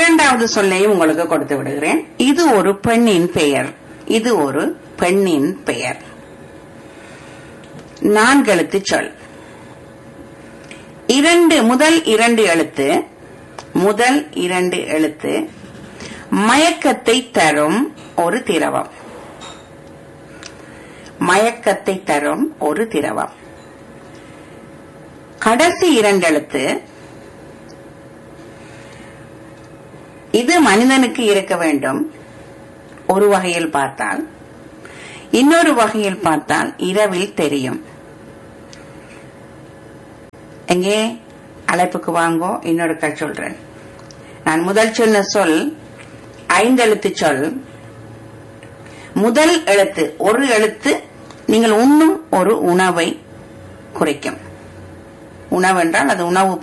இரண்டாவது சொல்லையும் உங்களுக்கு கொடுத்து விடுகிறேன் இது ஒரு பெண்ணின் பெயர் இது ஒரு பெண்ணின் பெயர் நான்கெழுத்து சொல் இரண்டு முதல் இரண்டு எழுத்து முதல் இரண்டு எழுத்து மயக்கத்தை தரும் ஒரு திரவம் மயக்கத்தை தரும் ஒரு திரவம் கடைசி இரண்டு எழுத்து இது மனிதனுக்கு இருக்க வேண்டும் ஒரு வகையில் பார்த்தால் இன்னொரு வகையில் பார்த்தால் இரவில் தெரியும் எங்கே அழைப்புக்கு வாங்கோ இன்னொரு கல் சொல்றேன் நான் முதல் சொன்ன சொல் ஐந்தெழுத்து சொல் முதல் எழுத்து ஒரு எழுத்து நீங்கள் உண்ணும் ஒரு உணவை குறிக்கும் உணவு என்றால் அது உணவு